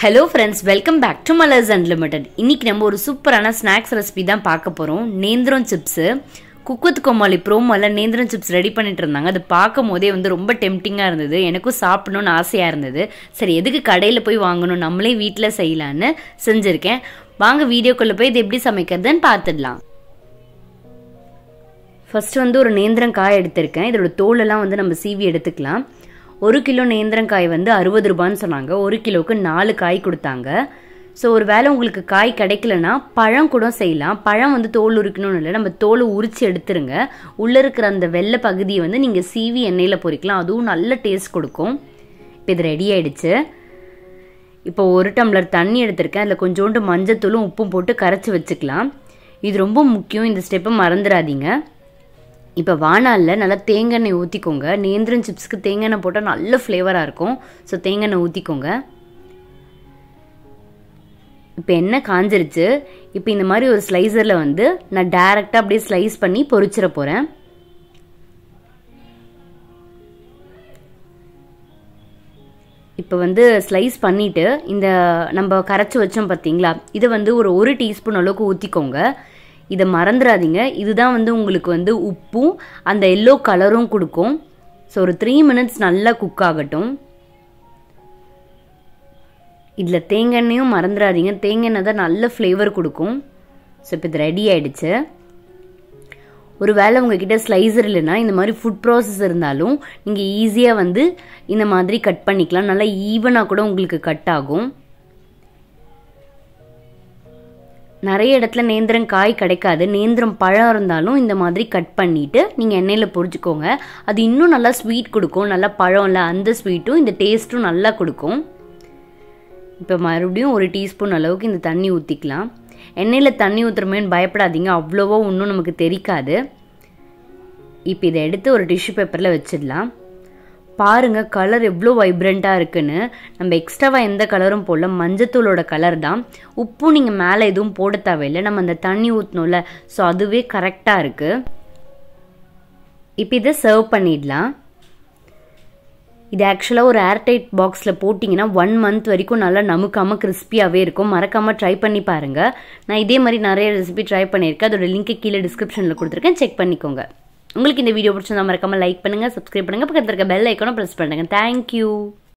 hello friends welcome back to Malar's unlimited இன்னைக்கு நம்ம ஒரு சூப்பரான ஸ்நாக்ஸ் ரெசிபி தான் பார்க்க போகிறோம் நேந்திரம் சிப்ஸு குக்குத் கோமாளி ப்ரோமோல நேந்திரம் சிப்ஸ் ரெடி பண்ணிட்டு இருந்தாங்க அது பார்க்கும் போதே வந்து ரொம்ப டெம்டிங்காக இருந்தது எனக்கும் சாப்பிடணும்னு ஆசையாக இருந்தது சரி எதுக்கு கடையில் போய் வாங்கணும் நம்மளே வீட்டில் செய்யலான்னு செஞ்சுருக்கேன் வாங்க வீடியோக்குள்ளே போய் இது எப்படி சமைக்கிறதுன்னு பார்த்துடலாம் ஃபர்ஸ்ட் வந்து ஒரு நேந்திரங்காய் எடுத்திருக்கேன் இதோட தோலெல்லாம் வந்து நம்ம சீவி எடுத்துக்கலாம் ஒரு கிலோ நேந்திரங்காய் வந்து அறுபது ரூபான்னு சொன்னாங்க ஒரு கிலோவுக்கு நாலு காய் கொடுத்தாங்க ஸோ ஒரு வேளை உங்களுக்கு காய் கிடைக்கலனா பழம் கூட செய்யலாம் பழம் வந்து தோல் உரிக்கணும்னு இல்லை நம்ம தோலை உரித்து எடுத்துருங்க உள்ளே இருக்கிற அந்த வெள்ளை பகுதியை வந்து நீங்கள் சீவி எண்ணெயில் பொரிக்கலாம் அதுவும் நல்ல டேஸ்ட் கொடுக்கும் இப்போ இது ரெடி ஆயிடுச்சு இப்போ ஒரு டம்ளர் தண்ணி எடுத்திருக்கேன் அதில் கொஞ்சோண்டு மஞ்சத்தூளும் உப்பும் போட்டு கரைச்சி வச்சுக்கலாம் இது ரொம்ப முக்கியம் இந்த ஸ்டெப்பை மறந்துடாதீங்க இப்போ வானாலில் நல்லா தேங்காய் ஊற்றிக்கோங்க நேந்திரன் சிப்ஸ்க்கு தேங்காய் போட்டால் நல்ல ஃப்ளேவராக இருக்கும் ஸோ தேங்காய் ஊற்றிக்கோங்க இப்போ எண்ணெய் காஞ்சிருச்சு இப்போ இந்த மாதிரி ஒரு ஸ்லைசரில் வந்து நான் டேரெக்டாக அப்படியே ஸ்லைஸ் பண்ணி பொரிச்சிட போகிறேன் இப்போ வந்து ஸ்லைஸ் பண்ணிவிட்டு இந்த நம்ம கரைச்சி வச்சோம் பார்த்தீங்களா இதை வந்து ஒரு ஒரு டீஸ்பூன் அளவுக்கு ஊற்றிக்கோங்க இதை மறந்துடாதீங்க இதுதான் வந்து உங்களுக்கு வந்து உப்பும் அந்த எல்லோ கலரும் கொடுக்கும் ஸோ ஒரு த்ரீ மினிட்ஸ் நல்லா குக் ஆகட்டும் இதில் தேங்காய் மறந்துடாதீங்க தேங்காய் தான் நல்ல ஃப்ளேவர் கொடுக்கும் ஸோ இப்போ இது ரெடி ஆயிடுச்சு ஒரு வேளை உங்ககிட்ட ஸ்லைசர் இல்லைன்னா இந்த மாதிரி ஃபுட் ப்ராசஸ் இருந்தாலும் நீங்கள் ஈஸியாக வந்து இந்த மாதிரி கட் பண்ணிக்கலாம் நல்லா ஈவனாக கூட உங்களுக்கு கட் ஆகும் நிறைய இடத்துல நேந்திரம் காய் கிடைக்காது நேந்திரம் பழம் இருந்தாலும் இந்த மாதிரி கட் பண்ணிவிட்டு நீங்கள் எண்ணெயில் பொரிச்சுக்கோங்க அது இன்னும் நல்லா ஸ்வீட் கொடுக்கும் நல்லா பழம் இல்லை அந்த ஸ்வீட்டும் இந்த டேஸ்ட்டும் நல்லா கொடுக்கும் இப்போ மறுபடியும் ஒரு டீஸ்பூன் அளவுக்கு இந்த தண்ணி ஊற்றிக்கலாம் எண்ணெயில் தண்ணி ஊற்றுறமேன்னு பயப்படாதீங்க அவ்வளோவா ஒன்றும் நமக்கு தெரிக்காது இப்போ இதை எடுத்து ஒரு டிஷ்யூ பேப்பரில் வச்சிடலாம் பாருங்க கலர் எவ்வளோ வைப்ரண்ட்டாக இருக்குன்னு நம்ம எக்ஸ்ட்ராவாக எந்த கலரும் போடல மஞ்சத்தூளோட கலர் தான் உப்பும் நீங்கள் மேலே எதுவும் போட தேவையில்லை நம்ம அந்த தண்ணி ஊற்றணும்ல ஸோ அதுவே கரெக்டாக இருக்குது இப்போ இதை சர்வ் பண்ணிடலாம் இது ஆக்சுவலாக ஒரு ஏர்டைட் பாக்ஸில் போட்டிங்கன்னா ஒன் மந்த் வரைக்கும் நல்லா நமுக்காமல் கிறிஸ்பியாகவே இருக்கும் மறக்காமல் ட்ரை பண்ணி பாருங்கள் நான் இதே மாதிரி நிறைய ரெசிபி ட்ரை பண்ணியிருக்கேன் அதோட லிங்க்கு கீழே டிஸ்கிரிப்ஷனில் கொடுத்துருக்கேன் செக் பண்ணிக்கோங்க உங்களுக்கு இந்த வீடியோ பிடிச்சிருந்தா மறக்காமல் லைக் பண்ணுங்கள் சப்ஸ்கிரைப் பண்ணுங்கள் பக்கத்தில் இருக்க பெல் ஐக்கனும் ப்ரெஸ் பண்ணுங்கள் தேங்க்யூ